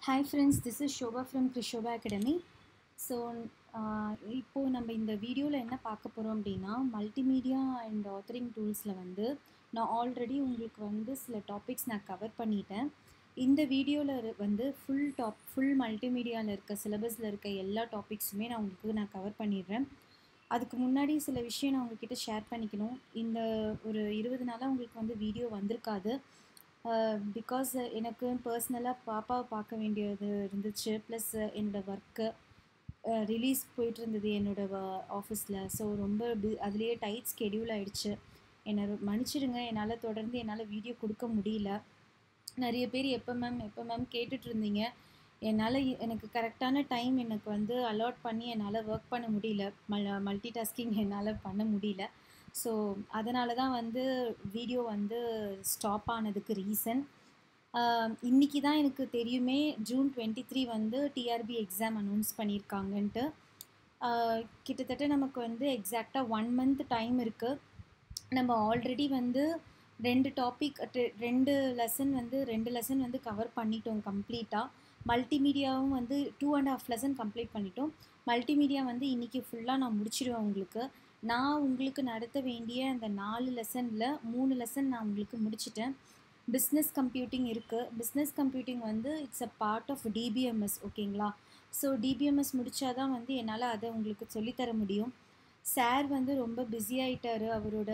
hi friends this is Shobha from Krishobha academy so இப்போது நம்ம இந்த வீடியோவில் என்ன பார்க்க போகிறோம் அப்படின்னா மல்டிமீடியா அண்ட் ஆத்தரிங் டூல்ஸில் வந்து நான் ஆல்ரெடி உங்களுக்கு வந்து சில டாபிக்ஸ் நான் கவர் பண்ணிட்டேன் இந்த வீடியோவில் வந்து ஃபுல் டாப் ஃபுல் மல்டிமீடியாவில் இருக்க சிலபஸில் இருக்க எல்லா டாபிக்ஸுமே நான் உங்களுக்கு நான் கவர் பண்ணிடுறேன் அதுக்கு முன்னாடி சில விஷயம் நான் உங்ககிட்ட ஷேர் பண்ணிக்கணும் இந்த ஒரு இருபது நாளாக உங்களுக்கு வந்து வீடியோ வந்திருக்காது பிகாஸ் எனக்கு பர்சனலாக பாப்பாவை பார்க்க வேண்டியது இருந்துச்சு ப்ளஸ் என்னோடய ஒர்க்கு ரிலீஸ் போயிட்டு இருந்தது என்னோடய ஆஃபீஸில் ஸோ ரொம்ப பி அதுலேயே டைட் ஸ்கெடியூல் ஆகிடுச்சு என்னை மன்னிச்சிடுங்க என்னால் தொடர்ந்து என்னால் வீடியோ கொடுக்க முடியல நிறைய பேர் எப்போ மேம் எப்போ மேம் கேட்டுட்டு இருந்தீங்க என்னால் எனக்கு கரெக்டான டைம் எனக்கு வந்து அலாட் பண்ணி என்னால் ஒர்க் பண்ண முடியல மல் மல்டி டாஸ்கிங் என்னால் பண்ண முடியல ஸோ அதனால தான் வந்து வீடியோ வந்து ஸ்டாப் ஆனதுக்கு ரீசன் இன்றைக்கி தான் எனக்கு தெரியுமே ஜூன் டுவெண்ட்டி த்ரீ வந்து டிஆர்பி எக்ஸாம் அனௌன்ஸ் பண்ணியிருக்காங்கன்ட்டு கிட்டத்தட்ட நமக்கு வந்து எக்ஸாக்டாக ஒன் மந்த் டைம் இருக்குது நம்ம ஆல்ரெடி வந்து ரெண்டு டாபிக் ரெண்டு லெசன் வந்து ரெண்டு லெசன் வந்து கவர் பண்ணிட்டோம் கம்ப்ளீட்டாக மல்டிமீடியாவும் வந்து two and half lesson complete பண்ணிட்டோம் மல்டிமீடியா வந்து இன்றைக்கி ஃபுல்லாக நான் முடிச்சிடுவேன் உங்களுக்கு நான் உங்களுக்கு நடத்த வேண்டிய அந்த நாலு லெசனில் மூணு லெசன் நான் உங்களுக்கு முடிச்சிட்டேன் பிஸ்னஸ் கம்ப்யூட்டிங் இருக்குது பிஸ்னஸ் கம்ப்யூட்டிங் வந்து it's a part of DBMS ஓகேங்களா ஸோ டிபிஎம்எஸ் முடித்தா தான் வந்து என்னால் அதை உங்களுக்கு சொல்லித்தர முடியும் சார் வந்து ரொம்ப பிஸியாகிட்டார் அவரோட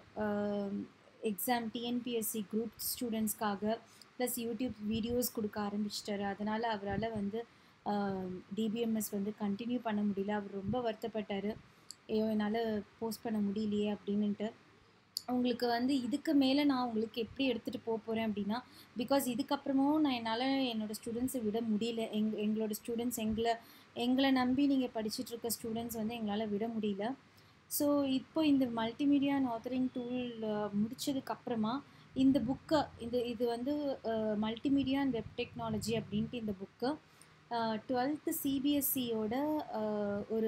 எக்ஸாம் டிஎன்பிஎஸ்சி குரூப் ஸ்டூடெண்ட்ஸ்க்காக ப்ளஸ் யூடியூப் வீடியோஸ் கொடுக்க ஆரம்பிச்சிட்டாரு அதனால் அவரால் வந்து டிபிஎம்எஸ் வந்து கண்டினியூ பண்ண முடியல அவர் ரொம்ப வருத்தப்பட்டார் ஐயோ என்னால் போஸ்ட் பண்ண முடியலையே அப்படின்ட்டு உங்களுக்கு வந்து இதுக்கு மேலே நான் உங்களுக்கு எப்படி எடுத்துகிட்டு போக போகிறேன் அப்படின்னா பிகாஸ் இதுக்கப்புறமும் நான் என்னால் என்னோடய ஸ்டூடெண்ட்ஸை விட முடியல எங் எங்களோட ஸ்டூடெண்ட்ஸ் எங்களை எங்களை நம்பி நீங்கள் படிச்சுட்டு இருக்க ஸ்டூடெண்ட்ஸ் வந்து எங்களால் விட முடியல ஸோ இப்போ இந்த மல்டிமீடியா அண்ட் ஆத்தரிங் டூல் முடித்ததுக்கப்புறமா இந்த புக்கை இந்த இது வந்து மல்டிமீடியா அண்ட் வெப் டெக்னாலஜி அப்படின்ட்டு இந்த புக்கு டுவெல்த்து சிபிஎஸ்சியோட ஒரு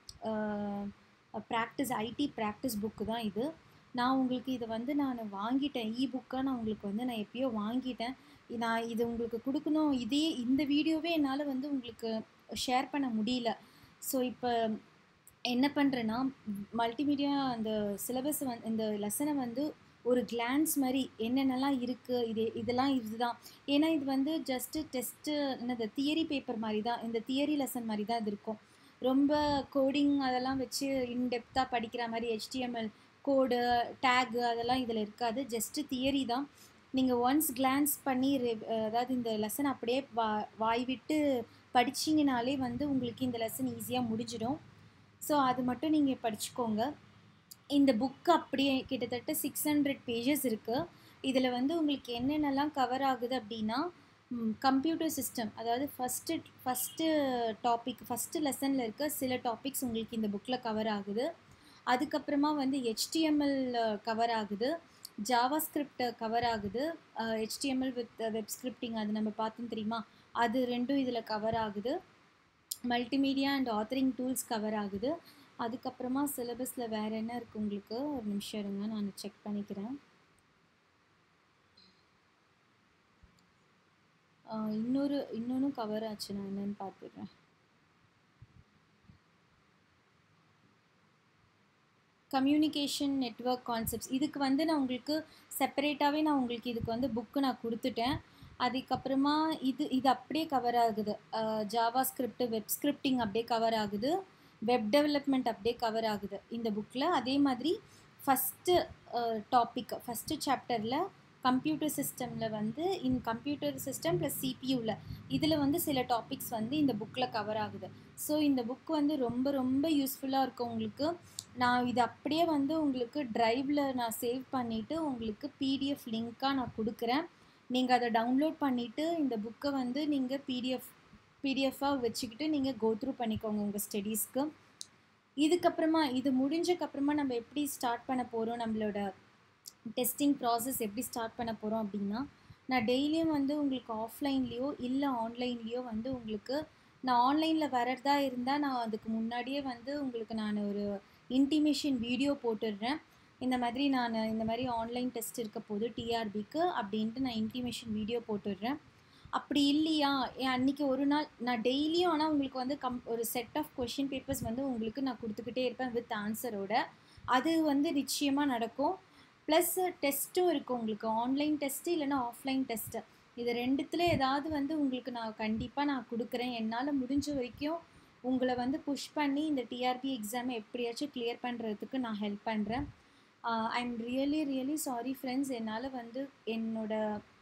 ப்ராக்டிஸ் ஐடி ப்ராக்டிஸ் புக்கு தான் இது நான் உங்களுக்கு இதை வந்து நான் வாங்கிட்டேன் இ புக்காக நான் உங்களுக்கு வந்து நான் எப்பயோ வாங்கிட்டேன் நான் இது உங்களுக்கு கொடுக்கணும் இதே இந்த வீடியோவே என்னால் வந்து உங்களுக்கு ஷேர் பண்ண முடியல ஸோ இப்போ என்ன பண்ணுறேன்னா மல்டிமீடியா அந்த சிலபஸ் வந் இந்த லெசனை வந்து ஒரு கிளான்ஸ் மாதிரி என்னென்னலாம் இருக்குது இது இதெல்லாம் இதுதான் ஏன்னா இது வந்து ஜஸ்ட்டு டெஸ்ட்டு என்னது தியரி பேப்பர் மாதிரி தான் இந்த தியரி லெசன் மாதிரி தான் இது இருக்கும் ரொம்ப கோடிங் அதெல்லாம் வச்சு இன்டெப்த்தாக படிக்கிற மாதிரி ஹெச்டிஎம்எல் கோடு டேகு அதெல்லாம் இதில் இருக்காது ஜஸ்ட்டு தியரி தான் நீங்கள் ஒன்ஸ் கிளான்ஸ் பண்ணி அதாவது இந்த லெசன் அப்படியே வா வாய் விட்டு படிச்சிங்கனாலே வந்து உங்களுக்கு இந்த லெசன் ஈஸியாக முடிஞ்சிடும் ஸோ அது மட்டும் நீங்கள் படிச்சுக்கோங்க இந்த புக்கு அப்படியே கிட்டத்தட்ட சிக்ஸ் ஹண்ட்ரட் பேஜஸ் இருக்குது இதில் வந்து உங்களுக்கு என்னென்னலாம் கவர் ஆகுது அப்படின்னா கம்ப்யூட்டர் சிஸ்டம் அதாவது ஃபஸ்ட்டு ஃபஸ்ட்டு டாபிக் ஃபஸ்ட்டு லெசனில் இருக்க சில டாபிக்ஸ் உங்களுக்கு இந்த புக்கில் கவர் ஆகுது அதுக்கப்புறமா வந்து ஹெச்டிஎம்எல் கவர் ஆகுது ஜாவா ஸ்கிரிப்ட் கவர் ஆகுது ஹெச்டிஎம்எல் வித் வெப் ஸ்கிரிப்டிங் அது நம்ம பார்த்தோம் தெரியுமா அது ரெண்டும் இதில் கவர் ஆகுது multimedia and authoring tools cover ஆகுது அதுக்கப்புறமா சிலபஸில் வேறு என்ன இருக்குது உங்களுக்கு ஒரு நிமிஷம் இருங்க நான் செக் பண்ணிக்கிறேன் இன்னொரு இன்னொன்று கவர் ஆச்சு நான் என்னென்னு பார்த்துடுறேன் கம்யூனிகேஷன் நெட்ஒர்க் கான்செப்ட்ஸ் இதுக்கு வந்து நான் உங்களுக்கு செப்பரேட்டாகவே நான் உங்களுக்கு இதுக்கு வந்து புக்கு நான் கொடுத்துட்டேன் அதுக்கப்புறமா இது இது அப்படியே கவர் ஆகுது ஜாவா ஸ்கிரிப்ட் வெப் ஸ்கிரிப்டிங் அப்படியே கவர் ஆகுது வெப் டெவலப்மெண்ட் அப்படியே கவர் ஆகுது இந்த புக்கில் அதே மாதிரி ஃபஸ்ட்டு டாபிக் ஃபஸ்ட்டு சாப்டரில் கம்ப்யூட்டர் சிஸ்டமில் வந்து இன் கம்ப்யூட்டர் சிஸ்டம் ப்ளஸ் சிபியூவில் இதில் வந்து சில டாபிக்ஸ் வந்து இந்த புக்கில் கவர் ஆகுது ஸோ இந்த புக் வந்து ரொம்ப ரொம்ப யூஸ்ஃபுல்லாக இருக்கும் உங்களுக்கு நான் இது அப்படியே வந்து உங்களுக்கு ட்ரைவில் நான் சேவ் பண்ணிவிட்டு உங்களுக்கு பிடிஎஃப் லிங்க்காக நான் கொடுக்குறேன் நீங்கள் அதை டவுன்லோட் பண்ணிவிட்டு இந்த புக்கை வந்து நீங்கள் பிடிஎஃப் பிடிஎஃபாக வச்சுக்கிட்டு நீங்கள் கோ த்ரூ பண்ணிக்கோங்க உங்கள் ஸ்டடீஸ்க்கு இதுக்கப்புறமா இது முடிஞ்சக்கப்புறமா நம்ம எப்படி ஸ்டார்ட் பண்ண போகிறோம் நம்மளோட டெஸ்டிங் ப்ராசஸ் எப்படி ஸ்டார்ட் பண்ண போகிறோம் அப்படின்னா நான் டெய்லியும் வந்து உங்களுக்கு ஆஃப்லைன்லேயோ இல்லை ஆன்லைன்லேயோ வந்து உங்களுக்கு நான் ஆன்லைனில் வரதா இருந்தால் நான் அதுக்கு முன்னாடியே வந்து உங்களுக்கு நான் ஒரு இன்டிமேஷன் வீடியோ போட்டுடுறேன் இந்த மாதிரி நான் இந்த மாதிரி ஆன்லைன் டெஸ்ட் இருக்க போது டிஆர்பிக்கு அப்படின்ட்டு நான் இன்டிமேஷன் வீடியோ போட்டுடுறேன் அப்படி இல்லையா ஏன் அன்றைக்கி ஒரு நாள் நான் டெய்லியும் ஆனால் உங்களுக்கு வந்து கம் ஒரு செட் ஆஃப் கொஷின் பேப்பர்ஸ் வந்து உங்களுக்கு நான் கொடுத்துக்கிட்டே இருப்பேன் வித் ஆன்சரோட அது வந்து நிச்சயமாக நடக்கும் ப்ளஸ் டெஸ்ட்டும் இருக்கும் உங்களுக்கு ஆன்லைன் டெஸ்ட்டு இல்லைனா ஆஃப்லைன் டெஸ்ட்டு இது ரெண்டுத்தில் ஏதாவது வந்து உங்களுக்கு நான் கண்டிப்பாக நான் கொடுக்குறேன் என்னால் முடிஞ்ச வரைக்கும் உங்களை வந்து புஷ் பண்ணி இந்த டிஆர்பி எக்ஸாமை எப்படியாச்சும் கிளியர் பண்ணுறதுக்கு நான் ஹெல்ப் பண்ணுறேன் I am really really sorry friends என்னால் வந்து என்னோட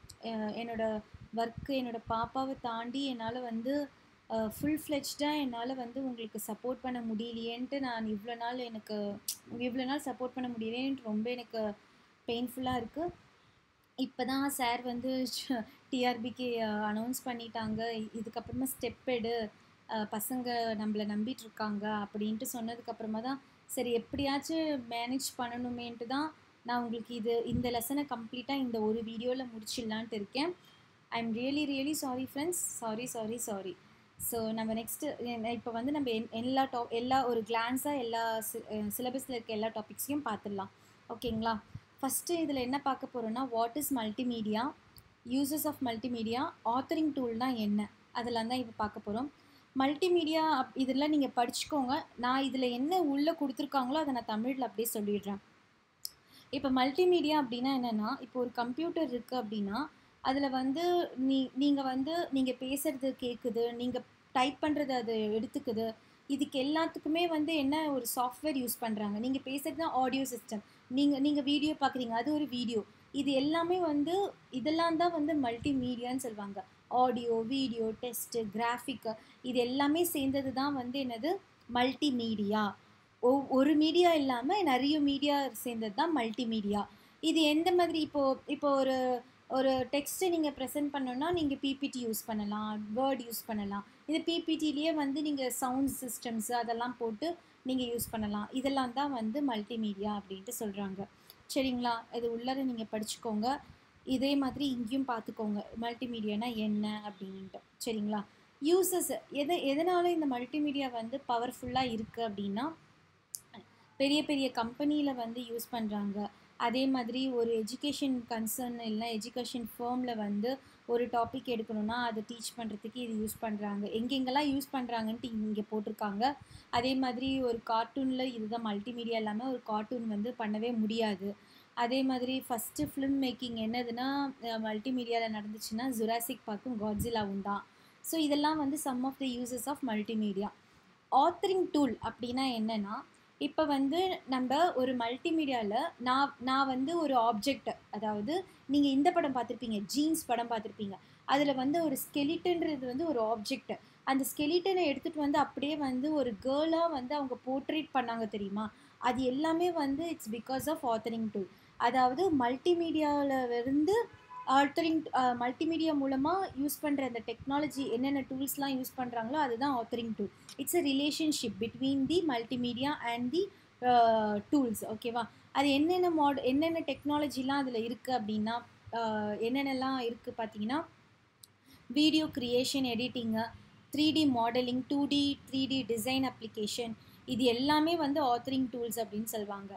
என்னோட ஒர்க்கு என்னோடய பாப்பாவை தாண்டி என்னால் வந்து ஃபுல் ஃப்ளெஜ்டாக என்னால் வந்து உங்களுக்கு சப்போர்ட் பண்ண முடியலையேன்ட்டு நான் இவ்வளோ நாள் எனக்கு இவ்வளோ நாள் சப்போர்ட் பண்ண முடியலேன்ட்டு ரொம்ப எனக்கு பெயின்ஃபுல்லாக இருக்குது இப்போ தான் சார் வந்து டிஆர்பிக்கு அனௌன்ஸ் பண்ணிட்டாங்க இதுக்கப்புறமா ஸ்டெப் எடு பசங்க நம்மளை நம்பிட்டு இருக்காங்க அப்படின்ட்டு சொன்னதுக்கப்புறமா தான் சரி எப்படியாச்சும் மேனேஜ் பண்ணணுமேன்ட்டு தான் நான் உங்களுக்கு இது இந்த லெசனை கம்ப்ளீட்டாக இந்த ஒரு வீடியோவில் முடிச்சிடலான்ட்டு இருக்கேன் I am really really sorry friends sorry sorry sorry so நம்ம நெக்ஸ்ட்டு இப்போ வந்து நம்ம எல்லா டாப் எல்லா ஒரு கிளான்ஸாக எல்லா சிலபஸில் இருக்க எல்லா டாபிக்ஸையும் பார்த்துடலாம் ஓகேங்களா ஃபஸ்ட்டு இதில் என்ன பார்க்க போகிறோன்னா what is multimedia uses of multimedia authoring டூல்னால் என்ன அதெல்லாம் தான் இப்போ பார்க்க போகிறோம் மல்டிமீடியா அப் இதெல்லாம் நீங்கள் படிச்சுக்கோங்க நான் இதில் என்ன உள்ளே கொடுத்துருக்காங்களோ அதை நான் தமிழில் அப்படியே சொல்லிடுறேன் இப்போ மல்டிமீடியா அப்படின்னா என்னென்னா இப்போ ஒரு கம்ப்யூட்டர் இருக்குது அப்படின்னா அதில் வந்து நீ நீங்கள் வந்து நீங்கள் பேசுகிறது கேட்குது நீங்கள் டைப் பண்ணுறது அது எடுத்துக்குது இதுக்கு எல்லாத்துக்குமே வந்து என்ன ஒரு சாஃப்ட்வேர் யூஸ் பண்ணுறாங்க நீங்கள் பேசுகிறது தான் ஆடியோ சிஸ்டம் நீங்கள் நீங்கள் வீடியோ பார்க்குறீங்க அது ஒரு வீடியோ இது எல்லாமே வந்து இதெல்லாம் தான் வந்து மல்டிமீடியான்னு சொல்லுவாங்க ஆடியோ வீடியோ டெஸ்ட்டு கிராஃபிக்கு இது எல்லாமே சேர்ந்தது தான் வந்து என்னது மல்டிமீடியா ஒ ஒரு மீடியா இல்லாமல் நிறைய மீடியா சேர்ந்தது தான் மல்டிமீடியா இது எந்த மாதிரி இப்போது இப்போ ஒரு ஒரு டெக்ஸ்ட்டை நீங்கள் ப்ரெசென்ட் பண்ணோன்னா நீங்கள் பிபிடி யூஸ் பண்ணலாம் வேர்ட் யூஸ் பண்ணலாம் இது பிபிடிலேயே வந்து நீங்கள் சவுண்ட் சிஸ்டம்ஸு அதெல்லாம் போட்டு நீங்கள் யூஸ் பண்ணலாம் இதெல்லாம் தான் வந்து மல்டிமீடியா அப்படின்ட்டு சொல்கிறாங்க சரிங்களா இது உள்ளார நீங்கள் படிச்சுக்கோங்க இதே மாதிரி இங்கேயும் பார்த்துக்கோங்க மல்டிமீடியானா என்ன அப்படின்ட்டு சரிங்களா யூசஸ் எதை எதனால் இந்த மல்டிமீடியா வந்து பவர்ஃபுல்லாக இருக்குது அப்படின்னா பெரிய பெரிய கம்பெனியில் வந்து யூஸ் பண்ணுறாங்க அதே மாதிரி ஒரு எஜுகேஷன் கன்சர்ன் இல்லை எஜுகேஷன் ஃபேர்மில் வந்து ஒரு டாபிக் எடுக்கணும்னா அதை டீச் பண்ணுறதுக்கு இது யூஸ் பண்ணுறாங்க எங்கெங்கெல்லாம் யூஸ் பண்ணுறாங்கன்ட்டு இங்கே போட்டிருக்காங்க அதே மாதிரி ஒரு கார்ட்டூனில் இதுதான் மல்டிமீடியா இல்லாமல் ஒரு கார்ட்டூன் வந்து பண்ணவே முடியாது அதே மாதிரி ஃபஸ்ட்டு ஃபிலிம் மேக்கிங் என்னதுன்னா மல்டிமீடியாவில் நடந்துச்சுன்னா ஜுராசிக் பார்க்கும் காட்ஸிலாவும் தான் ஸோ இதெல்லாம் வந்து some of the uses of multimedia authoring tool அப்படின்னா என்னென்னா இப்போ வந்து நம்ம ஒரு மல்டிமீடியாவில் நான் நான் வந்து ஒரு ஆப்ஜெக்ட் அதாவது நீங்கள் இந்த படம் பார்த்துருப்பீங்க ஜீன்ஸ் படம் பார்த்துருப்பீங்க அதில் வந்து ஒரு ஸ்கெலிட்டன்றது வந்து ஒரு ஆப்ஜெக்ட் அந்த ஸ்கெலிட்டனை எடுத்துகிட்டு வந்து அப்படியே வந்து ஒரு கேர்ளாக வந்து அவங்க போர்ட்ரேட் பண்ணாங்க தெரியுமா அது எல்லாமே வந்து it's because of authoring tool அதாவது மல்டிமீடியாவில் இருந்து ஆல்டரிங் மல்டிமீடியா மூலமாக யூஸ் பண்ணுற அந்த டெக்னாலஜி என்னென்ன டூல்ஸ்லாம் யூஸ் பண்ணுறாங்களோ அதுதான் authoring tool it's a relationship between the multimedia and the tools ஓகேவா அது என்னென்ன மாட் என்னென்ன டெக்னாலஜிலாம் அதில் இருக்குது அப்படின்னா என்னென்னலாம் இருக்குது பார்த்தீங்கன்னா video creation editing three D modelling two D three D design application இது எல்லாமே வந்து ஆத்தரிங் டூல்ஸ் அப்படின்னு சொல்லுவாங்க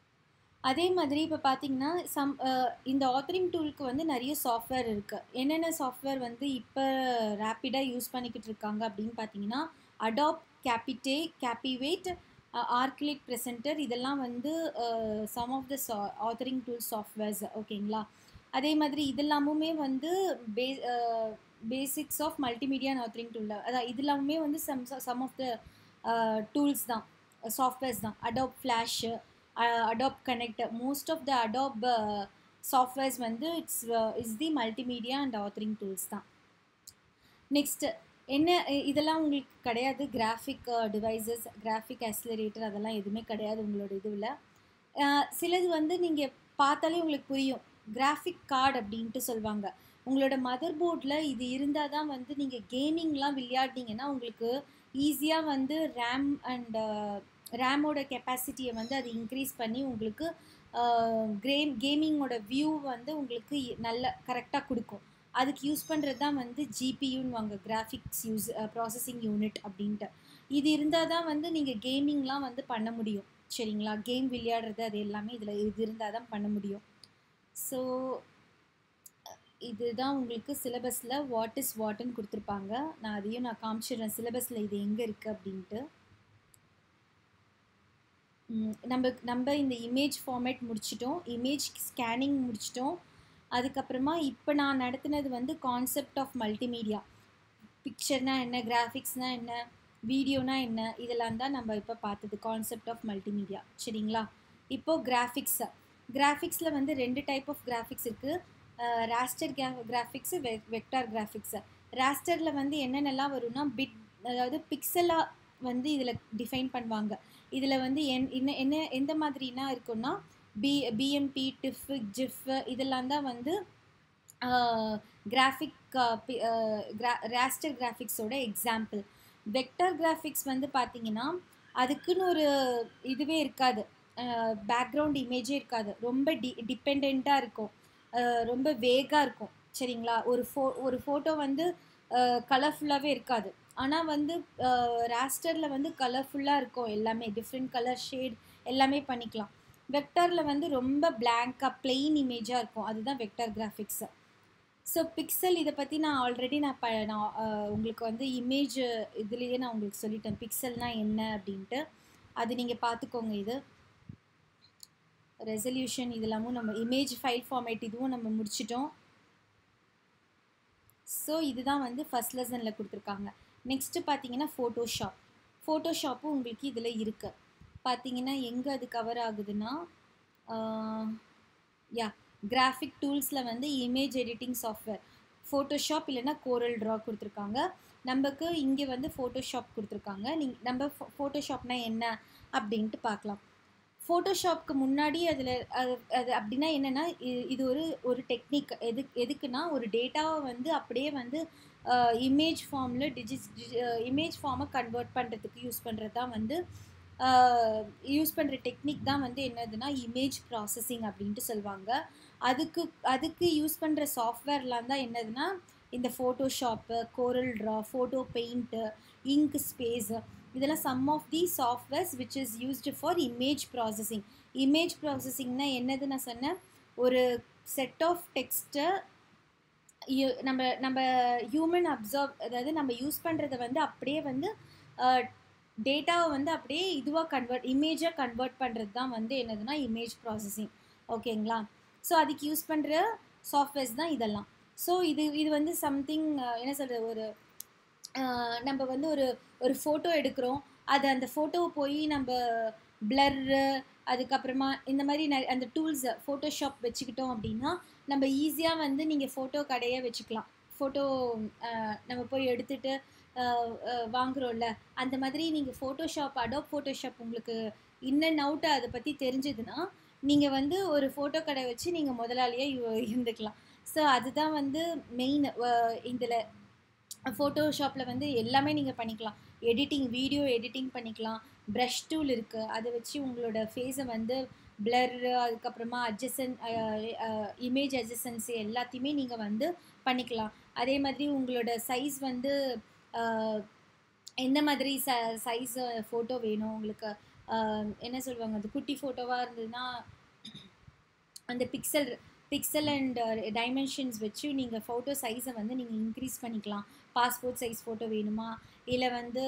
அதே மாதிரி இப்போ பார்த்தீங்கன்னா சம் இந்த ஆத்தரிங் டூலுக்கு வந்து நிறைய சாஃப்ட்வேர் இருக்குது என்னென்ன சாஃப்ட்வேர் வந்து இப்போ ரேப்பிடாக யூஸ் பண்ணிக்கிட்டு இருக்காங்க அப்படின்னு பார்த்தீங்கன்னா அடாப் கேபிட்டே கேபிவேட் ஆர்கிலிக் ப்ரெசென்டர் இதெல்லாம் வந்து சம் ஆஃப் த சா ஆத்தரிங் டூல் சாஃப்ட்வேர்ஸ் ஓகேங்களா அதே மாதிரி இதெல்லாமுமே வந்து பே பேசிக்ஸ் ஆஃப் மல்டிமீடியா ஆத்தரிங் டூலில் அதான் இது எல்லாமே வந்து some some of the tools தான் சாஃப்ட்வேர்ஸ் தான் Adobe flash Adobe connect most of the Adobe softwares வந்து it's is the multimedia and authoring tools தான் நெக்ஸ்ட்டு என்ன இதெல்லாம் உங்களுக்கு கிடையாது கிராஃபிக் டிவைசஸ் கிராஃபிக் ஆக்சிலரேட்டர் அதெல்லாம் எதுவுமே கிடையாது உங்களோட இதுவில் சிலது வந்து நீங்கள் பார்த்தாலே உங்களுக்கு புரியும் கிராஃபிக் கார்டு அப்படின்ட்டு சொல்லுவாங்க உங்களோட மதர் போர்டில் இது இருந்தால் தான் வந்து நீங்கள் கேமிங்லாம் விளையாடினீங்கன்னா உங்களுக்கு ஈஸியாக வந்து ரேம் அண்ட் ரேமோட கெப்பாசிட்டியை வந்து அது இன்க்ரீஸ் பண்ணி உங்களுக்கு கேம் கேமிங்கோட வியூ வந்து உங்களுக்கு நல்ல கரெக்டாக கொடுக்கும் அதுக்கு யூஸ் பண்ணுறது தான் வந்து ஜிபியூன்னு வாங்க கிராஃபிக்ஸ் யூஸ் ப்ராசஸிங் யூனிட் அப்படின்ட்டு இது இருந்தால் தான் வந்து நீங்கள் கேமிங்லாம் வந்து பண்ண முடியும் சரிங்களா கேம் விளையாடுறது அது எல்லாமே இதில் இது இருந்தால் தான் பண்ண முடியும் ஸோ இதுதான் உங்களுக்கு சிலபஸில் வாட் இஸ் வாட்னு கொடுத்துருப்பாங்க நான் அதையும் நான் காமிச்சிடுறேன் சிலபஸில் இது எங்கே இருக்குது அப்படின்ட்டு ம், நம்ம நம்ம இந்த இமேஜ் ஃபார்மேட் முடிச்சிட்டோம் இமேஜ் ஸ்கேனிங் முடிச்சிட்டோம் அதுக்கப்புறமா இப்போ நான் நடத்தினது வந்து கான்செப்ட் ஆஃப் மல்டிமீடியா பிக்சர்னா என்ன கிராஃபிக்ஸ்னா என்ன வீடியோனா என்ன இதெல்லாம் தான் நம்ம இப்போ பார்த்தது கான்செப்ட் ஆஃப் மல்டிமீடியா சரிங்களா இப்போது கிராஃபிக்ஸை கிராஃபிக்ஸில் வந்து ரெண்டு டைப் ஆஃப் கிராஃபிக்ஸ் இருக்குது ராஸ்டர் கிரா கிராஃபிக்ஸு வெ வெக்டார் கிராஃபிக்ஸு ராஸ்டரில் வந்து என்னென்னலாம் வரும்னா பிட் அதாவது பிக்சலாக வந்து இதில் டிஃபைன் பண்ணுவாங்க இதில் வந்து என் என்ன என்ன எந்த மாதிரினா இருக்குன்னா பி பிஎம்பி டிஃப் ஜிஃப் இதெல்லாம் தான் வந்து கிராஃபிக் கிரா ராஸ்டர் கிராஃபிக்ஸோட எக்ஸாம்பிள் வெக்டர் கிராஃபிக்ஸ் வந்து பார்த்தீங்கன்னா அதுக்குன்னு ஒரு இதுவே இருக்காது பேக்ரவுண்ட் இமேஜே இருக்காது ரொம்ப டி டிபெண்ட்டாக இருக்கும் அஹ் ரொம்ப வேகாக இருக்கும் சரிங்களா ஒரு ஃபோ ஒரு ஃபோட்டோ வந்து கலர்ஃபுல்லாகவே இருக்காது ஆனால் வந்து ராஸ்டரில் வந்து கலர்ஃபுல்லாக இருக்கும் எல்லாமே டிஃப்ரெண்ட் கலர் ஷேட் எல்லாமே பண்ணிக்கலாம் வெக்டரில் வந்து ரொம்ப பிளாங்காக பிளெயின் இமேஜாக இருக்கும் அதுதான் வெக்டர் கிராஃபிக்ஸு ஸோ பிக்சல் இதை பற்றி நான் ஆல்ரெடி நான் ப நான் அஹ், உங்களுக்கு வந்து இமேஜ் இதுலேயே நான் உங்களுக்கு சொல்லிட்டேன் பிக்சல்னால் என்ன அப்படின்ட்டு அது நீங்கள் பார்த்துக்கோங்க இது ரெசல்யூஷன் இதெல்லாமும் நம்ம இமேஜ் ஃபைல் ஃபார்மேட் இதுவும் நம்ம முடிச்சிட்டோம் ஸோ இதுதான் வந்து ஃபஸ்ட் லெசனில் கொடுத்துருக்காங்க நெக்ஸ்ட்டு பார்த்தீங்கன்னா ஃபோட்டோஷாப் ஃபோட்டோஷாப்பும் உங்களுக்கு இதில் இருக்குது பார்த்தீங்கன்னா எங்கே அது கவர் ஆகுதுன்னா யா கிராஃபிக் டூல்ஸில் வந்து இமேஜ் எடிட்டிங் சாஃப்ட்வேர் ஃபோட்டோஷாப் இல்லைன்னா கோரல் ட்ரா கொடுத்துருக்காங்க நமக்கு இங்கே வந்து ஃபோட்டோஷாப் கொடுத்துருக்காங்க நீங் நம்ம ஃபோட்டோஷாப்னா என்ன அப்படின்ட்டு பார்க்கலாம் ஃபோட்டோஷாப்க்கு முன்னாடி அதில் அது அது அப்படின்னா என்னென்னா இது ஒரு ஒரு டெக்னிக் எது எதுக்குன்னா ஒரு டேட்டாவை வந்து அப்படியே வந்து இமேஜ் ஃபார்மில் டிஜிஸ் இமேஜ் ஃபார்மை கன்வெர்ட் பண்ணுறதுக்கு யூஸ் பண்ணுறது தான் வந்து யூஸ் பண்ணுற டெக்னிக் தான் வந்து என்னதுன்னா இமேஜ் ப்ராசஸிங் அப்படின்ட்டு சொல்லுவாங்க அதுக்கு அதுக்கு யூஸ் பண்ணுற சாஃப்ட்வேர்லாம் தான் என்னதுன்னா இந்த Photoshop Corel draw photo paint Inkscape இதெல்லாம் some of the softwares which is used for image processing image ப்ராசஸிங்னா என்னது நான் சொன்னேன் ஒரு செட் ஆஃப் டெக்ஸ்ட்டை நம்ம நம்ம ஹியூமன் அப்சர்வ் அதாவது நம்ம யூஸ் பண்ணுறத வந்து அப்படியே வந்து டேட்டாவை வந்து அப்படியே இதுவாக கன்வெர்ட் இமேஜாக கன்வெர்ட் பண்ணுறது தான் வந்து என்னதுன்னா இமேஜ் ப்ராசஸிங் ஓகேங்களா ஸோ அதுக்கு யூஸ் பண்ணுற சாஃப்ட்வேர்ஸ் தான் இதெல்லாம் ஸோ இது இது வந்து சம்திங் என்ன சொல்கிறது ஒரு நம்ம வந்து ஒரு ஒரு ஃபோட்டோ எடுக்கிறோம் அது அந்த ஃபோட்டோவை போய் நம்ம பிளர்ரு அதுக்கப்புறமா இந்த மாதிரி ந அந்த டூல்ஸை ஃபோட்டோஷாப் வச்சுக்கிட்டோம் அப்படின்னா நம்ம ஈஸியாக வந்து நீங்கள் ஃபோட்டோ கடையை வச்சுக்கலாம் ஃபோட்டோ நம்ம போய் எடுத்துகிட்டு வாங்குகிறோம்ல அந்த மாதிரி நீங்கள் ஃபோட்டோஷாப் அடோப் ஃபோட்டோஷாப் உங்களுக்கு இன் அண்ட் அவுட்டு அதை பற்றி தெரிஞ்சதுன்னா நீங்கள் வந்து ஒரு ஃபோட்டோ கடை வச்சு நீங்கள் முதலாளியாக இருந்துக்கலாம் ஸோ அதுதான் வந்து மெயின் இதில் ஃபோட்டோஷாப்பில் வந்து எல்லாமே நீங்கள் பண்ணிக்கலாம் எடிட்டிங் வீடியோ எடிட்டிங் பண்ணிக்கலாம் ப்ரஷ் டூல் இருக்குது அதை வச்சு உங்களோட ஃபேஸை வந்து பிளர் அதுக்கப்புறமா அட்ஜசன் இமேஜ் அட்ஜசன்ஸு எல்லாத்தையுமே நீங்கள் வந்து பண்ணிக்கலாம் அதே மாதிரி உங்களோட சைஸ் வந்து எந்த மாதிரி ச சைஸ் ஃபோட்டோ வேணும் உங்களுக்கு என்ன சொல்லுவாங்க அது குட்டி ஃபோட்டோவாக இருந்ததுன்னா அந்த பிக்சல் பிக்சல் அண்ட் டைமென்ஷன்ஸ் வச்சு நீங்கள் ஃபோட்டோ சைஸை வந்து நீங்கள் இன்க்ரீஸ் பண்ணிக்கலாம் பாஸ்போர்ட் சைஸ் ஃபோட்டோ வேணுமா இல்லை வந்து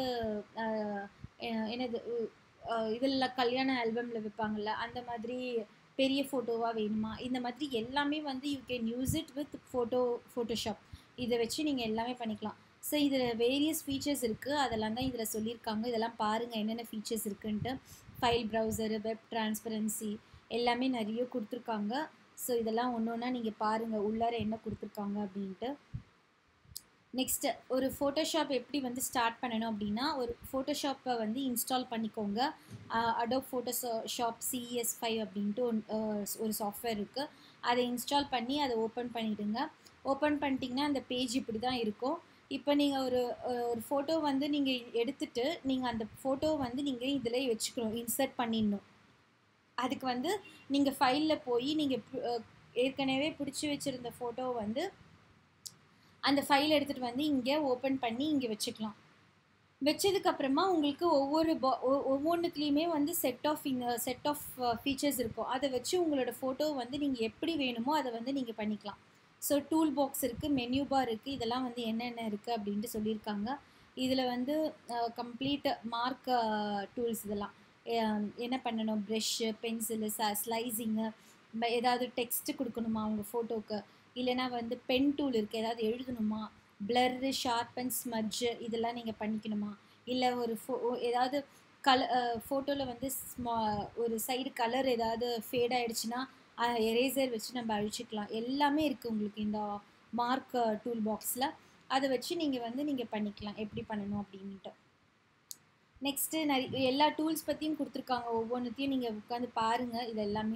என்னது இதில் கல்யாண ஆல்பமில் வைப்பாங்கள்ல அந்த மாதிரி பெரிய ஃபோட்டோவாக வேணுமா இந்த மாதிரி எல்லாமே வந்து you can use it with photo Photoshop இதை வச்சு நீங்கள் எல்லாமே பண்ணிக்கலாம் ஸோ இதில் வேரியஸ் ஃபீச்சர்ஸ் இருக்குது அதெல்லாம் தான் இதில் சொல்லியிருக்காங்க இதெல்லாம் பாருங்கள் என்னென்ன ஃபீச்சர்ஸ் இருக்குன்ட்டு ஃபைல் ப்ரௌசரு வெப் ட்ரான்ஸ்பரன்சி எல்லாமே நிறைய கொடுத்துருக்காங்க ஸோ இதெல்லாம் ஒன்று ஒன்றா நீங்கள் பாருங்கள் உள்ளார என்ன கொடுத்துருக்காங்க அப்படின்ட்டு நெக்ஸ்ட்டு ஒரு ஃபோட்டோஷாப் எப்படி வந்து ஸ்டார்ட் பண்ணணும் அப்படின்னா ஒரு ஃபோட்டோஷாப்பை வந்து இன்ஸ்டால் பண்ணிக்கோங்க Adobe Photoshop CS five அப்படின்ட்டு ஒரு சாஃப்ட்வேர் இருக்குது அதை இன்ஸ்டால் பண்ணி அதை ஓப்பன் பண்ணிவிடுங்க ஓப்பன் பண்ணிட்டீங்கன்னா அந்த பேஜ் இப்படி தான் இருக்கும் இப்போ நீங்கள் ஒரு ஒரு ஃபோட்டோ வந்து நீங்கள் எடுத்துகிட்டு நீங்கள் அந்த ஃபோட்டோ வந்து நீங்கள் இதில் வச்சுக்கணும் இன்சர்ட் பண்ணிடணும் அதுக்கு வந்து நீங்கள் ஃபைலில் போய் நீங்கள் ஏற்கனவே பிடிச்சி வச்சுருந்த ஃபோட்டோ வந்து அந்த ஃபைல் எடுத்துகிட்டு வந்து இங்கே ஓப்பன் பண்ணி இங்கே வச்சுக்கலாம் வச்சதுக்கப்புறமா உங்களுக்கு ஒவ்வொரு பா ஒவ்வொன்றுத்துலேயுமே வந்து செட் ஆஃப் இந்த செட் ஆஃப் ஃபீச்சர்ஸ் இருக்கும் அதை வச்சு உங்களோட ஃபோட்டோ வந்து நீங்கள் எப்படி வேணுமோ அதை வந்து நீங்கள் பண்ணிக்கலாம் ஸோ டூல் பாக்ஸ் இருக்குது மெனு பார் இருக்குது இதெல்லாம் வந்து என்னென்ன இருக்குது அப்படின்ட்டு சொல்லியிருக்காங்க இதில் வந்து கம்ப்ளீட் மார்க் டூல்ஸ் இதெல்லாம் என்ன பண்ணணும் ப்ரெஷ்ஷு பென்சிலு ச ஸ்லைசிங்கு ஏதாவது டெக்ஸ்ட்டு கொடுக்கணுமா அவங்க ஃபோட்டோவுக்கு இல்லைனா வந்து பென் டூல் இருக்குது ஏதாவது எழுதணுமா ப்ளர்ரு ஷார்பன் ஸ்மட்ஜு இதெல்லாம் நீங்கள் பண்ணிக்கணுமா இல்லை ஒரு ஃபோ ஏதாவது கல ஃபோட்டோவில் வந்து ஸ்மா ஒரு சைடு கலர் ஏதாவது ஃபேட் ஆகிடுச்சுன்னா எரேசர் வச்சு நம்ம அழிச்சிக்கலாம் எல்லாமே இருக்குது உங்களுக்கு இந்த மார்க் டூல் பாக்ஸில் அதை வச்சு நீங்கள் வந்து நீங்கள் பண்ணிக்கலாம் எப்படி பண்ணணும் அப்படின்ட்டு நெக்ஸ்ட்டு நிறைய எல்லா டூல்ஸ் பற்றியும் கொடுத்துருக்காங்க ஒவ்வொன்றுத்தையும் நீங்கள் உட்காந்து பாருங்கள் இது எல்லாமே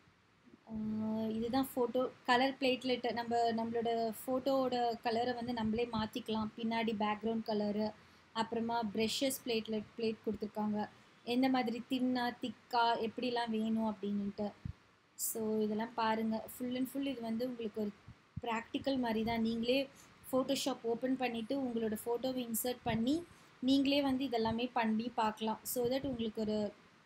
இதுதான் ஃபோட்டோ கலர் பிளேட்லெட் நம்ம நம்மளோட ஃபோட்டோவோட கலரை வந்து நம்மளே மாற்றிக்கலாம் பின்னாடி பேக்ரவுண்ட் கலரு அப்புறமா ப்ரெஷஸ் பிளேட்லெட் பிளேட் கொடுத்துருக்காங்க எந்த மாதிரி தின்னா திக்கா எப்படிலாம் வேணும் அப்படின்ட்டு ஸோ இதெல்லாம் பாருங்கள் ஃபுல் அண்ட் ஃபுல் இது வந்து உங்களுக்கு ஒரு ப்ராக்டிக்கல் மாதிரி தான் நீங்களே ஃபோட்டோஷாப் ஓப்பன் பண்ணிவிட்டு உங்களோட ஃபோட்டோவை இன்சர்ட் பண்ணி நீங்களே வந்து இதெல்லாமே பண்ணி பார்க்கலாம் ஸோ தட் உங்களுக்கு ஒரு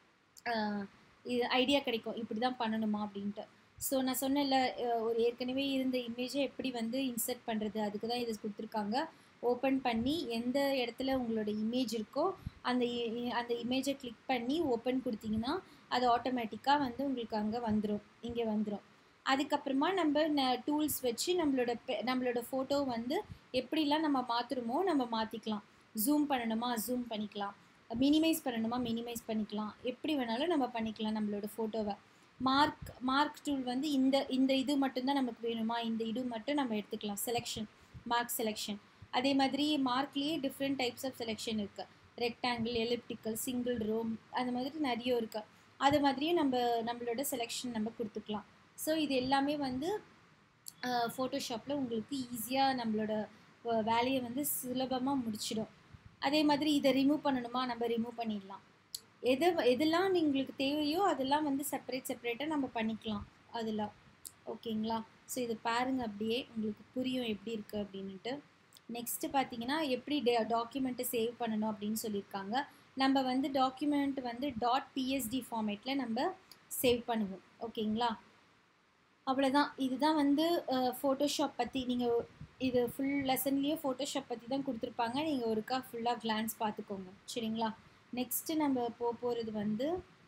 இது ஐடியா கிடைக்கும் இப்படி தான் பண்ணணுமா அப்படின்ட்டு ஸோ நான் சொன்னல ஒரு ஏற்கனவே இருந்த இமேஜை எப்படி வந்து இன்சர்ட் பண்ணுறது அதுக்கு தான் இது கொடுத்துருக்காங்க ஓப்பன் பண்ணி எந்த இடத்துல உங்களோட இமேஜ் இருக்கோ அந்த அந்த இமேஜை கிளிக் பண்ணி ஓப்பன் கொடுத்தீங்கன்னா அது ஆட்டோமேட்டிக்காக வந்து உங்களுக்கு அங்கே வந்துடும் இங்கே வந்துடும் அதுக்கப்புறமா நம்ம டூல்ஸ் வச்சு நம்மளோட நம்மளோட ஃபோட்டோ வந்து எப்படிலாம் நம்ம மாற்றுறோமோ நம்ம மாற்றிக்கலாம் ஜூம் பண்ணணுமா ஜூம் பண்ணிக்கலாம் மினிமைஸ் பண்ணணுமா மினிமைஸ் பண்ணிக்கலாம் எப்படி வேணாலும் நம்ம பண்ணிக்கலாம் நம்மளோட ஃபோட்டோவை மார்க் மார்க் டூல் வந்து இந்த இந்த இது மட்டும்தான் நமக்கு வேணுமா இந்த இது மட்டும் நம்ம எடுத்துக்கலாம் செலெக்ஷன் மார்க் செலெக்ஷன் அதே மாதிரி மார்க்லேயே டிஃப்ரெண்ட் டைப்ஸ் ஆஃப் செலெக்ஷன் இருக்குது ரெக்டாங்கிள் எலிப்டிக்கல் சிங்கிள் ரோம் அந்த மாதிரி நிறைய இருக்குது அது மாதிரியும் நம்ம நம்மளோட செலெக்ஷன் நம்ம கொடுத்துக்கலாம் ஸோ இது எல்லாமே வந்து ஃபோட்டோஷாப்பில் உங்களுக்கு ஈஸியாக நம்மளோட வேலையை வந்து சுலபமாக முடிச்சிடும் அதே மாதிரி இதை ரிமூவ் பண்ணணுமா நம்ம ரிமூவ் பண்ணிடலாம் எது எதெல்லாம் உங்களுக்கு தேவையோ அதெல்லாம் வந்து செப்பரேட் செப்பரேட்டாக நம்ம பண்ணிக்கலாம் அதெல்லாம் ஓகேங்களா ஸோ இது பாருங்கள் அப்படியே உங்களுக்கு புரியும் எப்படி இருக்குது அப்படின்ட்டு நெக்ஸ்ட்டு பார்த்தீங்கன்னா எப்படி டே டாக்குமெண்ட்டை சேவ் பண்ணணும் அப்படின்னு சொல்லியிருக்காங்க நம்ம வந்து டாக்குமெண்ட் வந்து டாட் பிஎஸ்டி ஃபார்மேட்டில் நம்ம சேவ் பண்ணுவோம் ஓகேங்களா அவ்வளோதான் இதுதான் வந்து ஃபோட்டோஷாப் பற்றி நீங்கள் இது ஃபுல் லெசன்லேயே ஃபோட்டோஷாப் பற்றி தான் கொடுத்துருப்பாங்க நீங்கள் ஒருக்கா ஃபுல்லாக கிளான்ஸ் பார்த்துக்கோங்க சரிங்களா நெக்ஸ்ட்டு நம்ம போக போகிறது வந்து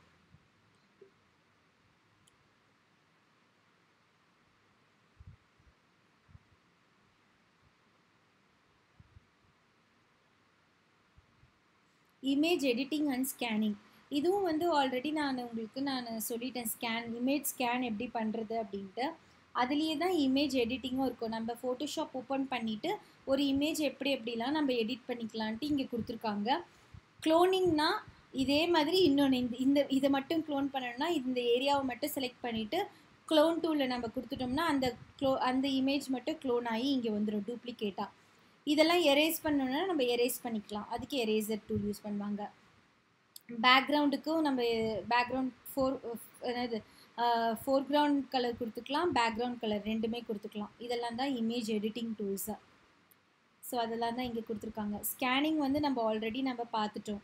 இமேஜ் எடிட்டிங் அண்ட் ஸ்கேனிங் இதுவும் வந்து ஆல்ரெடி நான் உங்களுக்கு நான் சொல்லிட்டேன் ஸ்கேன் இமேஜ் ஸ்கேன் எப்படி பண்ணுறது அப்படின்ட்டு அதுலேயே தான் இமேஜ் எடிட்டிங்கும் இருக்கும் நம்ம ஃபோட்டோஷாப் ஓப்பன் பண்ணிவிட்டு ஒரு இமேஜ் எப்படி எப்படிலாம் நம்ம எடிட் பண்ணிக்கலான்ட்டு இங்கே கொடுத்துருக்காங்க க்ளோனிங்னா இதே மாதிரி இன்னொன்று இந்த இந்த இதை மட்டும் க்ளோன் பண்ணணும்னா இந்த ஏரியாவை மட்டும் செலக்ட் பண்ணிவிட்டு க்ளோன் டூலில் நம்ம கொடுத்துட்டோம்னா அந்த க்ளோ அந்த இமேஜ் மட்டும் க்ளோன் ஆகி இங்கே வந்துடும் டூப்ளிகேட்டாக இதெல்லாம் எரேஸ் பண்ணணுன்னா நம்ம எரேஸ் பண்ணிக்கலாம் அதுக்கு எரேசர் டூல் யூஸ் பண்ணுவாங்க பேக்ரவுண்டுக்கும் நம்ம பேக்ரவுண்ட் ஃபோர் என்னது ஃபோர்க்ரவுண்ட் கலர் கொடுத்துக்கலாம் பேக்ரவுண்ட் கலர் ரெண்டுமே கொடுத்துக்கலாம் இதெல்லாம் தான் இமேஜ் எடிட்டிங் டூல்ஸு ஸோ அதெல்லாம் தான் இங்கே கொடுத்துருக்காங்க ஸ்கேனிங் வந்து நம்ம ஆல்ரெடி நம்ம பார்த்துட்டோம்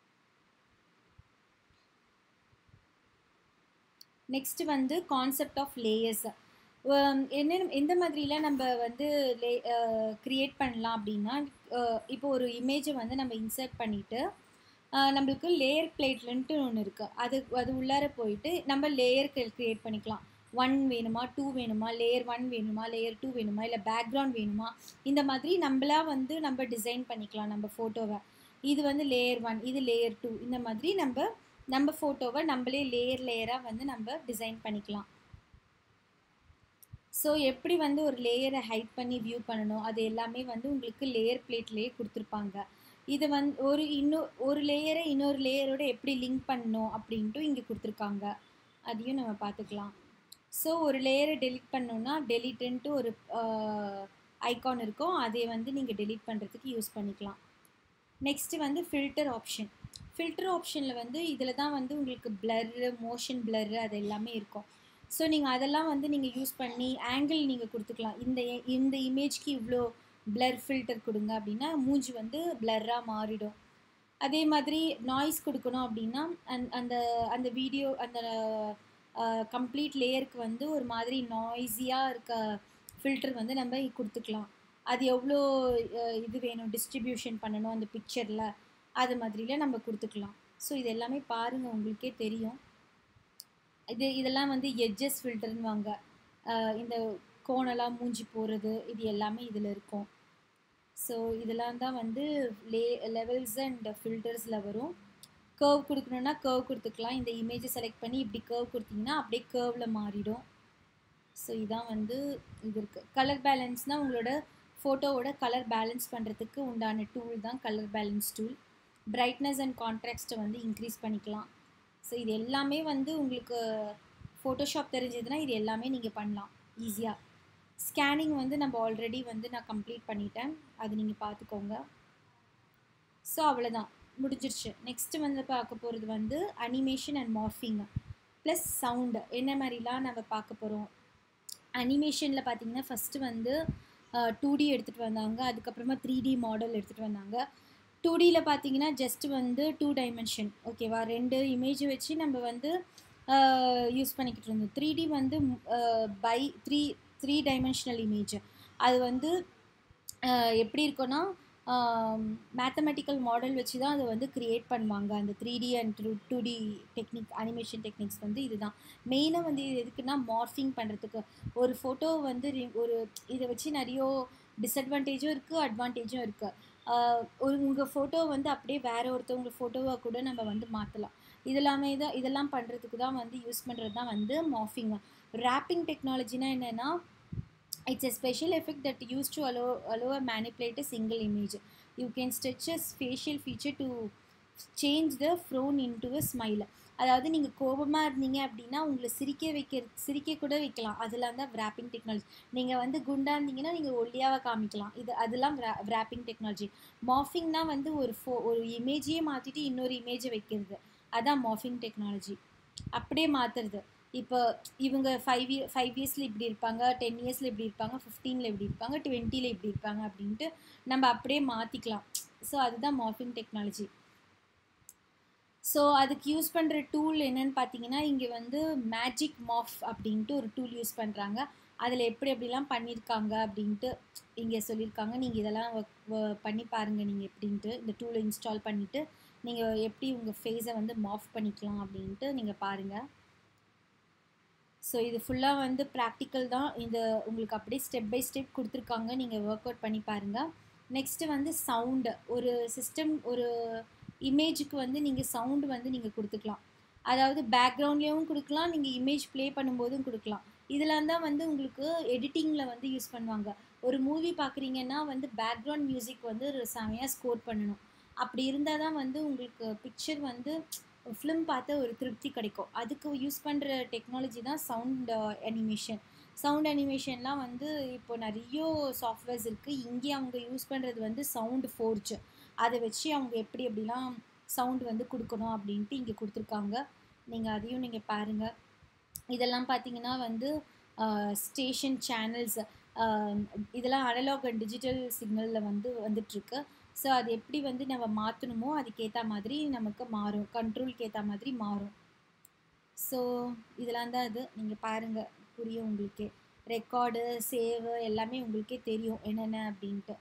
நெக்ஸ்ட் வந்து கான்செப்ட் ஆஃப் லேயர்ஸ் என்ன எந்த மாதிரிலாம் நம்ம வந்து லே க்ரியேட் பண்ணலாம் அப்படின்னா இப்போ ஒரு இமேஜை வந்து நம்ம இன்சர்ட் பண்ணிவிட்டு நம்மளுக்கு லேயர் பிளேட்லன்ட்டு ஒன்று இருக்குது அது அது உள்ளார போயிட்டு நம்ம லேயர் க்ரியேட் பண்ணிக்கலாம் ஒன் வேணுமா டூ வேணுமா லேயர் ஒன் வேணுமா லேயர் டூ வேணுமா இல்லை பேக்ரவுண்ட் வேணுமா இந்த மாதிரி நம்மளா வந்து நம்ம டிசைன் பண்ணிக்கலாம் நம்ம ஃபோட்டோவை இது வந்து லேயர் ஒன் இது லேயர் டூ இந்த மாதிரி நம்ம நம்ம ஃபோட்டோவை நம்மளே லேயர் லேயராக வந்து நம்ம டிசைன் பண்ணிக்கலாம் ஸோ எப்படி வந்து ஒரு லேயரை ஹைட் பண்ணி வியூ பண்ணணும் அது எல்லாமே வந்து உங்களுக்கு லேயர் பிளேட்லேயே கொடுத்துருப்பாங்க இது வந்து ஒரு இன்னும் ஒரு லேயரை இன்னொரு லேயரோட எப்படி லிங்க் பண்ணணும் அப்படின்ட்டு இங்கே கொடுத்துருக்காங்க அதையும் நம்ம பார்த்துக்கலாம் ஸோ ஒரு லேயரை டெலிட் பண்ணோன்னா டெலிட்டுன்ட்டு ஒரு ஐக்கான் இருக்கும் அதை வந்து நீங்கள் டெலிட் பண்ணுறதுக்கு யூஸ் பண்ணிக்கலாம் நெக்ஸ்ட்டு வந்து ஃபில்டர் ஆப்ஷன் ஃபில்டர் ஆப்ஷனில் வந்து இதில் தான் வந்து உங்களுக்கு பிளர்ரு மோஷன் பிளர்ரு அது எல்லாமே இருக்கும் ஸோ நீங்கள் அதெல்லாம் வந்து நீங்கள் யூஸ் பண்ணி ஆங்கிள் நீங்கள் கொடுத்துக்கலாம் இந்த இந்த இமேஜ்க்கு இவ்வளோ பிளர் ஃபில்டர் கொடுங்க அப்படின்னா மூஞ்சி வந்து பிளர்ராக மாறிடும் அதே மாதிரி நாய்ஸ் கொடுக்கணும் அப்படின்னா அந் அந்த அந்த வீடியோ அந்த கம்ப்ளீட் லேயருக்கு வந்து ஒரு மாதிரி நாய்ஸியாக இருக்க ஃபில்டர் வந்து நம்ம கொடுத்துக்கலாம் அது எவ்வளோ இது வேணும் டிஸ்ட்ரிபியூஷன் பண்ணணும் அந்த பிக்சரில் அது மாதிரிலாம் நம்ம கொடுத்துக்கலாம் ஸோ இது எல்லாமே பாருங்கள் உங்களுக்கே தெரியும் இது இதெல்லாம் வந்து எட்ஜஸ் ஃபில்டர்னுவாங்க இந்த கோணலாம் மூஞ்சி போகிறது இது எல்லாமே இதில் இருக்கும் ஸோ இதெல்லாம் தான் வந்து லே லெவல்ஸ் அண்ட் ஃபில்டர்ஸில் வரும் கர்வ் கொடுக்கணுன்னா கர்வ் கொடுத்துக்கலாம் இந்த இமேஜை செலக்ட் பண்ணி இப்படி கர்வ் கொடுத்தீங்கன்னா அப்படியே கர்வில் மாறிடும் ஸோ இதான் வந்து இது இருக்குது கலர் பேலன்ஸ்னால் உங்களோட ஃபோட்டோவோட கலர் பேலன்ஸ் பண்ணுறதுக்கு உண்டான டூல் தான் colour balance tool brightness and கான்ட்ராக்ஸ்ட்டை வந்து இன்க்ரீஸ் பண்ணிக்கலாம் ஸோ இது எல்லாமே வந்து உங்களுக்கு ஃபோட்டோஷாப் தெரிஞ்சதுன்னா இது எல்லாமே நீங்கள் பண்ணலாம் ஈஸியாக ஸ்கேனிங் வந்து நம்ம ஆல்ரெடி வந்து நான் கம்ப்ளீட் பண்ணிட்டேன் அது நீங்கள் பார்த்துக்கோங்க ஸோ அவ்வளோதான் முடிஞ்சிருச்சு நெக்ஸ்ட்டு வந்து பார்க்க போகிறது வந்து animation and morphing plus sound என்ன மாதிரிலாம் நம்ம பார்க்க போகிறோம் அனிமேஷனில் பார்த்தீங்கன்னா ஃபஸ்ட்டு வந்து டூ டி எடுத்துகிட்டு வந்தாங்க அதுக்கப்புறமா த்ரீ டி மாடல் எடுத்துகிட்டு வந்தாங்க டூ டியில் பார்த்தீங்கன்னா ஜஸ்ட் வந்து டூ டைமென்ஷன் ஓகேவா ரெண்டு இமேஜ் வச்சு நம்ம வந்து யூஸ் பண்ணிக்கிட்டு இருந்தோம் த்ரீ டி வந்து by three three dimensional image அது வந்து எப்படி இருக்குன்னா மேத்தமெட்டிக்கல் மாடல் வச்சு தான் அதை வந்து க்ரியேட் பண்ணுவாங்க அந்த three D and two two D technique animation techniques வந்து இதுதான் மெயினாக வந்து இது எதுக்குன்னா மார்ஃபிங் பண்ணுறதுக்கு ஒரு ஃபோட்டோ வந்து ஒரு இதை வச்சு நிறைய டிஸ்அட்வான்டேஜும் இருக்குது அட்வான்டேஜும் இருக்குது ஒரு உங்கள் ஃபோட்டோ வந்து அப்படியே வேறு ஒருத்தவங்க ஃபோட்டோவை கூட நம்ம வந்து மாற்றலாம் இதெல்லாமே தான் இதெல்லாம் பண்ணுறதுக்கு தான் வந்து யூஸ் பண்ணுறது தான் வந்து மார்ஃபிங் ரேப்பிங் டெக்னாலஜினா என்னென்னா it's a special effect that used to allow allow a manipulate a single image you can stretch a facial feature to change the frown into a smile அதாவது நீங்கள் கோபமாக இருந்தீங்க அப்படின்னா உங்களை சிரிக்க வைக்க சிரிக்க கூட வைக்கலாம் அதெல்லாம் தான் ரேப்பிங் டெக்னாலஜி நீங்கள் வந்து குண்டாக இருந்தீங்கன்னா நீங்கள் ஒல்லியாக காமிக்கலாம் இது அதெல்லாம் ரேப்பிங் டெக்னாலஜி மார்ஃபிங்னா வந்து ஒரு ஃபோ ஒரு இமேஜையே மாற்றிட்டு இன்னொரு இமேஜை வைக்கிறது அதான் மார்ஃபிங் டெக்னாலஜி அப்படியே மாற்றுறது இப்போ இவங்க ஃபைவ் இயர் ஃபைவ் இயர்ஸில் இப்படி இருப்பாங்க டென் இயர்ஸில் இப்படி இருப்பாங்க ஃபிஃப்டீனில் இப்படி இருப்பாங்க டுவெண்ட்டியில் இப்படி இருப்பாங்க அப்படின்ட்டு நம்ம அப்படியே மாற்றிக்கலாம் ஸோ அதுதான் மார்ஃபிங் டெக்னாலஜி ஸோ அதுக்கு யூஸ் பண்ணுற டூல் என்னன்னு பார்த்தீங்கன்னா இங்கே வந்து மேஜிக் மாஃப் அப்படின்ட்டு ஒரு டூல் யூஸ் பண்ணுறாங்க அதில் எப்படி எப்படிலாம் பண்ணியிருக்காங்க அப்படின்ட்டு இங்கே சொல்லியிருக்காங்க நீங்கள் இதெல்லாம் பண்ணி பாருங்கள் நீங்கள் எப்படின்ட்டு இந்த டூலை இன்ஸ்டால் பண்ணிவிட்டு நீங்கள் எப்படி உங்கள் ஃபேஸை வந்து மாஃப் பண்ணிக்கலாம் அப்படின்ட்டு நீங்கள் பாருங்கள் ஸோ இது ஃபுல்லாக வந்து ப்ராக்டிக்கல் தான் இந்த உங்களுக்கு அப்படியே ஸ்டெப் பை ஸ்டெப் கொடுத்துருக்காங்க நீங்கள் ஒர்க் அவுட் பண்ணி பாருங்கள் நெக்ஸ்ட்டு வந்து சவுண்டு ஒரு சிஸ்டம் ஒரு இமேஜுக்கு வந்து நீங்கள் சவுண்டு வந்து நீங்கள் கொடுத்துக்கலாம் அதாவது பேக்ரவுண்ட்லேயும் கொடுக்கலாம் நீங்கள் இமேஜ் ப்ளே பண்ணும்போதும் கொடுக்கலாம் இதெல்லாம் தான் வந்து உங்களுக்கு எடிட்டிங்கில் வந்து யூஸ் பண்ணுவாங்க ஒரு மூவி பார்க்குறீங்கன்னா வந்து பேக்ரவுண்ட் மியூசிக் வந்து செமையாக ஸ்கோர் பண்ணணும் அப்படி இருந்தால் தான் வந்து உங்களுக்கு பிக்சர் வந்து ஃபிலிம் பார்த்து ஒரு திருப்தி கிடைக்கும் அதுக்கு யூஸ் பண்ணுற டெக்னாலஜி தான் சவுண்ட் அனிமேஷன் சவுண்ட் அனிமேஷன்லாம் வந்து இப்போ நிறைய சாஃப்ட்வேர்ஸ் இருக்குது இங்கே அவங்க யூஸ் பண்ணுறது வந்து சவுண்டு ஃபோர்ஜ் அதை வச்சு அவங்க எப்படி எப்படிலாம் சவுண்ட் வந்து கொடுக்கணும் அப்படின்ட்டு இங்கே கொடுத்துருக்காங்க நீங்கள் அதையும் நீங்கள் பாருங்கள் இதெல்லாம் பார்த்தீங்கன்னா வந்து ஸ்டேஷன் சேனல்ஸ் இதெல்லாம் அனலாக் அண்ட் டிஜிட்டல் சிக்னலில் வந்து வந்துட்டுருக்கு ஸோ அது எப்படி வந்து நம்ம மாற்றணுமோ அதுக்கேற்ற மாதிரி நமக்கு மாறும் கண்ட்ரோலுக்கு ஏற்ற மாதிரி மாறும் ஸோ இதெல்லாம் தான் இது நீங்கள் பாருங்கள் புரியும் உங்களுக்கே ரெக்கார்டு சேவு எல்லாமே உங்களுக்கே தெரியும் என்னென்ன அப்படின்ட்டு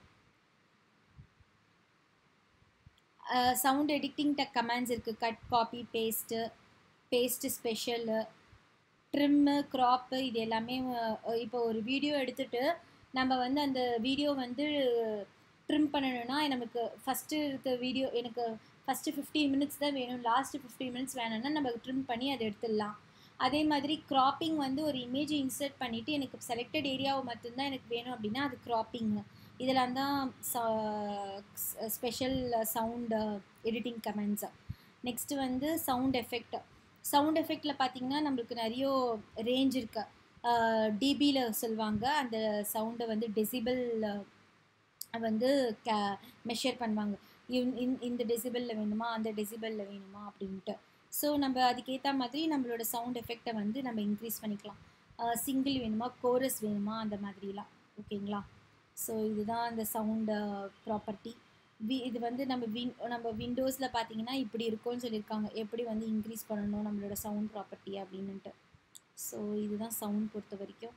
சவுண்ட் எடிட்டிங் டெக் கமெண்ட்ஸ் இருக்குது cut copy paste paste special trim crop இது எல்லாமே இப்போ ஒரு வீடியோ எடுத்துகிட்டு நம்ம வந்து அந்த வீடியோ வந்து ட்ரிம் பண்ணணும்னா நமக்கு ஃபஸ்ட்டு இருக்க வீடியோ எனக்கு ஃபஸ்ட்டு ஃபிஃப்டீன் மினிட்ஸ் தான் வேணும் லாஸ்ட்டு ஃபிஃப்டீன் மினிட்ஸ் வேணும்னா நம்ம ட்ரிம் பண்ணி அதை எடுத்துடலாம் அதே மாதிரி க்ராப்பிங் வந்து ஒரு இமேஜை இன்சர்ட் பண்ணிவிட்டு எனக்கு செலக்டட் ஏரியாவை மட்டும்தான் எனக்கு வேணும் அப்படின்னா அது க்ராப்பிங் இதெல்லாம் தான் special sound editing commands next வந்து சவுண்ட் எஃபெக்ட் சவுண்ட் எஃபெக்டில் பார்த்திங்கன்னா நம்மளுக்கு நிறைய ரேஞ்ச் இருக்குது டிபியில் சொல்லுவாங்க அந்த சவுண்டை வந்து டெசிபிள் வந்து கே மெஷர் பண்ணுவாங்க இந்த டெசிபிளில் வேணுமா அந்த டெசிபிளில் வேணுமா அப்படின்ட்டு ஸோ நம்ம அதுக்கேற்ற மாதிரி நம்மளோட சவுண்ட் எஃபெக்டை வந்து நம்ம இன்க்ரீஸ் பண்ணிக்கலாம் சிங்கிள் வேணுமா கோரஸ் வேணுமா அந்த மாதிரிலாம் ஓகேங்களா ஸோ இதுதான் அந்த சவுண்டு ப்ராப்பர்ட்டி வி இது வந்து நம்ம வின் நம்ம விண்டோஸில் பார்த்தீங்கன்னா இப்படி இருக்கும்னு சொல்லியிருக்காங்க எப்படி வந்து இன்க்ரீஸ் பண்ணணும் நம்மளோட சவுண்ட் ப்ராப்பர்ட்டி அப்படின்னுட்டு ஸோ இதுதான் சவுண்ட் பொறுத்த வரைக்கும்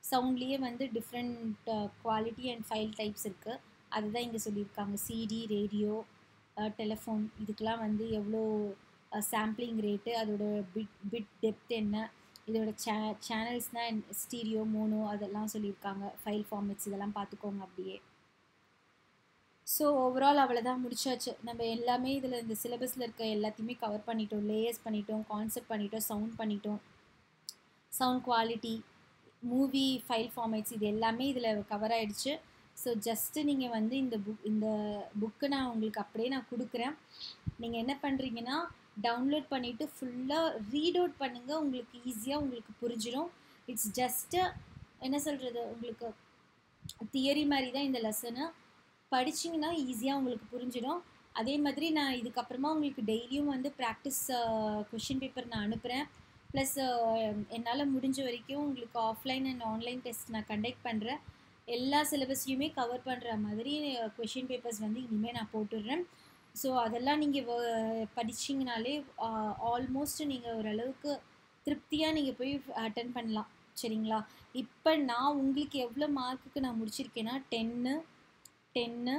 சவுண்ட்லேயே வந்து different quality and file types இருக்குது அதுதான் இங்கே சொல்லியிருக்காங்க சிடி ரேடியோ டெலிஃபோன் இதுக்கெலாம் வந்து எவ்வளோ சாம்பிளிங் ரேட்டு அதோட பிட் பிட் டெப்த் என்ன இதோட சே சேனல்ஸ்னால் ஸ்டீரியோ மோனோ அதெல்லாம் சொல்லியிருக்காங்க ஃபைல் ஃபார்மேட்ஸ் இதெல்லாம் பார்த்துக்கோங்க அப்படியே ஸோ ஓவரால் அவ்வளோதான் முடிச்சாச்சு நம்ம எல்லாமே இதில் இந்த சிலபஸில் இருக்க எல்லாத்தையுமே கவர் பண்ணிட்டோம் லேயர்ஸ் பண்ணிட்டோம் கான்செப்ட் பண்ணிட்டோம் சவுண்ட் பண்ணிட்டோம் sound quality movie file formats இது எல்லாமே இதில் கவர் ஆகிடுச்சு ஸோ ஜஸ்ட்டு நீங்கள் வந்து இந்த புக் இந்த புக்கை நான் உங்களுக்கு அப்படியே நான் கொடுக்குறேன் நீங்கள் என்ன பண்ணுறீங்கன்னா டவுன்லோட் பண்ணிவிட்டு ஃபுல்லாக ரீட் அவுட் பண்ணுங்கள் உங்களுக்கு ஈஸியாக உங்களுக்கு புரிஞ்சிடும் இட்ஸ் ஜஸ்ட்டு என்ன சொல்கிறது உங்களுக்கு தியரி மாதிரி தான் இந்த லெசனு படிச்சிங்கன்னா ஈஸியாக உங்களுக்கு புரிஞ்சிடும் அதே மாதிரி நான் இதுக்கப்புறமா உங்களுக்கு டெய்லியும் வந்து ப்ராக்டிஸ் கொஷின் பேப்பர் நான் அனுப்புகிறேன் ப்ளஸ் என்னால் முடிஞ்ச வரைக்கும் உங்களுக்கு ஆஃப்லைன் அண்ட் ஆன்லைன் டெஸ்ட் நான் கண்டக்ட் பண்ணுறேன் எல்லா சிலபஸையுமே கவர் பண்ணுற மாதிரி கொஷின் பேப்பர்ஸ் வந்து இனிமேல் நான் போட்டுடுறேன் ஸோ அதெல்லாம் நீங்கள் படிச்சிங்கனாலே ஆல்மோஸ்ட் நீங்கள் ஓரளவுக்கு திருப்தியாக நீங்கள் போய் அட்டன் பண்ணலாம் சரிங்களா இப்போ நான் உங்களுக்கு எவ்வளோ மார்க்குக்கு நான் முடிச்சிருக்கேன்னா டென்னு டென்னு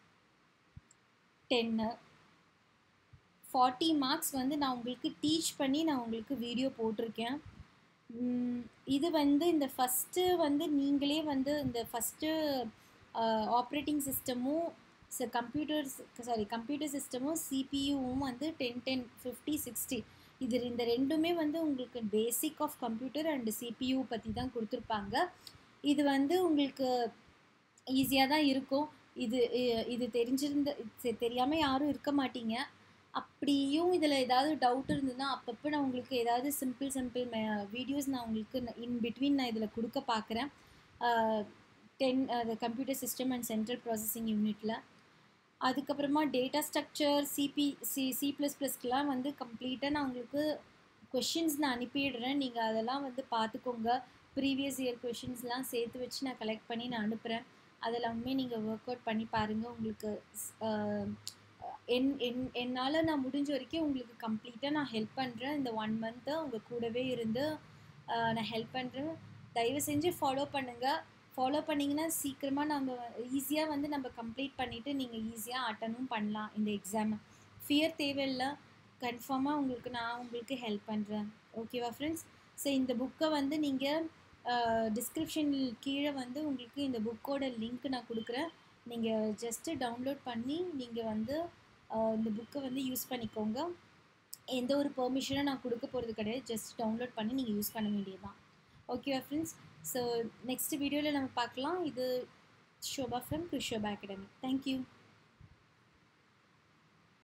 டென்னு ஃபார்ட்டி மார்க்ஸ் வந்து நான் உங்களுக்கு டீச் பண்ணி நான் உங்களுக்கு வீடியோ போட்டிருக்கேன் இது வந்து இந்த ஃபஸ்ட்டு வந்து நீங்களே வந்து இந்த ஃபஸ்ட்டு ஆப்ரேட்டிங் சிஸ்டமும் ஸோ கம்ப்யூட்டர்ஸ் சாரி கம்ப்யூட்டர் சிஸ்டமும் சிபியூவும் வந்து டென் டென் ஃபிஃப்டி சிக்ஸ்டி இது இந்த ரெண்டுமே வந்து உங்களுக்கு basic of computer and CPU பற்றி தான் கொடுத்துருப்பாங்க இது வந்து உங்களுக்கு ஈஸியாக தான் இருக்கும் இது இது தெரிஞ்சிருந்த தெரியாமல் யாரும் இருக்க மாட்டீங்க அப்படியும் இதில் ஏதாவது டவுட் இருந்ததுன்னா அப்பப்போ நான் உங்களுக்கு ஏதாவது சிம்பிள் சிம்பிள் வீடியோஸ் நான் உங்களுக்கு இன் பிட்வீன் நான் இதில் கொடுக்க பார்க்குறேன் டென் அது computer system and central processing யூனிட்டில் அதுக்கப்புறமா டேட்டா ஸ்ட்ரக்சர் சிபி சி சி ப்ளஸ் ப்ளஸ்க்கெலாம் வந்து கம்ப்ளீட்டாக நான் உங்களுக்கு கொஷின்ஸ் நான் அனுப்பிடுறேன் நீங்கள் அதெல்லாம் வந்து பார்த்துக்கோங்க ப்ரீவியஸ் இயர் கொஷின்ஸ்லாம் சேர்த்து வச்சு நான் கலெக்ட் பண்ணி நான் அனுப்புகிறேன் அதெல்லாமே நீங்கள் ஒர்க் அவுட் பண்ணி பாருங்கள் உங்களுக்கு என் என் என்னால் நான் முடிஞ்ச வரைக்கும் உங்களுக்கு கம்ப்ளீட்டாக நான் ஹெல்ப் பண்ணுறேன் இந்த ஒன் மந்த்து உங்கள் கூடவே இருந்து நான் ஹெல்ப் பண்ணுறேன் தயவு செஞ்சு ஃபாலோ பண்ணுங்கள் ஃபாலோ பண்ணிங்கன்னா சீக்கிரமாக நம்ம ஈஸியாக வந்து நம்ம கம்ப்ளீட் பண்ணிவிட்டு நீங்கள் ஈஸியாக அட்டனும் பண்ணலாம் இந்த எக்ஸாமை ஃபியர் தேவையில்லை கன்ஃபார்மாக உங்களுக்கு நான் உங்களுக்கு ஹெல்ப் பண்ணுறேன் ஓகேவா ஃப்ரெண்ட்ஸ் ஸோ இந்த புக்கை வந்து நீங்கள் டிஸ்கிரிப்ஷனில் கீழே வந்து உங்களுக்கு இந்த புக்கோட லிங்க் நான் கொடுக்குறேன் நீங்கள் ஜஸ்ட்டு டவுன்லோட் பண்ணி நீங்கள் வந்து இந்த புக்கை வந்து யூஸ் பண்ணிக்கோங்க எந்த ஒரு பெர்மிஷனும் நான் கொடுக்க போகிறது கிடையாது ஜஸ்ட் டவுன்லோட் பண்ணி நீங்கள் யூஸ் பண்ண வேண்டியது தான் ஓகேவா ஃப்ரெண்ட்ஸ் ஸோ நெக்ஸ்ட் வீடியோவில் நம்ம பார்க்கலாம் இது Shobha from Krishobha academy thank you